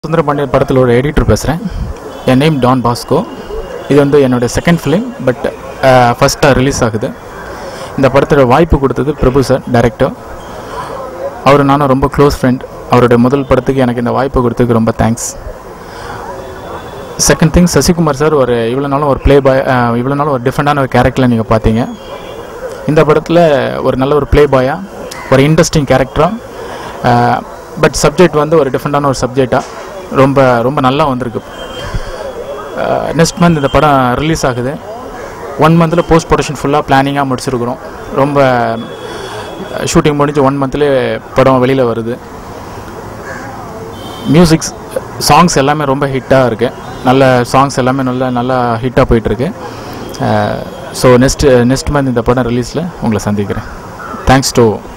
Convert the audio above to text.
சுந்தர பாண்டியன் படத்தில் ஒரு எடிட்டர் பேசுகிறேன் என் நேம் டான் பாஸ்கோ இது வந்து என்னோட செகண்ட் ஃபிலிம் பட் ஃபஸ்ட்டாக ரிலீஸ் ஆகுது இந்த படத்தோட வாய்ப்பு கொடுத்தது பிரபு சார் டைரக்டர் அவர் நானும் ரொம்ப க்ளோஸ் ஃப்ரெண்ட் அவருடைய முதல் படத்துக்கு எனக்கு இந்த வாய்ப்பு கொடுத்ததுக்கு ரொம்ப thanks second thing Sasikumar sir ஒரு இவ்வளோ நாளும் ஒரு ப்ளே பாய் இவ்வளோ நாளும் ஒரு டிஃப்ரெண்டான ஒரு கேரக்டரில் நீங்கள் பார்த்தீங்க இந்த படத்தில் ஒரு நல்ல ஒரு ப்ளே பாயாக ஒரு இன்ட்ரெஸ்டிங் கேரக்டராக பட் சப்ஜெக்ட் வந்து ஒரு டிஃப்ரெண்டான ஒரு சப்ஜெக்டாக ரொம்ப ரொம்ப நல்லா வந்திருக்கு நெக்ஸ்ட் மந்த் இந்த படம் ரிலீஸ் ஆகுது ஒன் மந்தில் போஸ்ட் ப்ரொடக்ஷன் ஃபுல்லாக பிளானிங்காக முடிச்சிருக்கிறோம் ரொம்ப ஷூட்டிங் முடிஞ்சு ஒன் மந்த்லேயே படம் வெளியில் வருது மியூசிக்ஸ் சாங்ஸ் எல்லாமே ரொம்ப ஹிட்டாக இருக்குது நல்ல சாங்ஸ் எல்லாமே நல்ல நல்லா ஹிட்டாக போயிட்டுருக்கு ஸோ நெக்ஸ்ட் நெக்ஸ்ட் மந்த் இந்த படம் ரிலீஸில் உங்களை சந்திக்கிறேன் தேங்க்ஸ் டு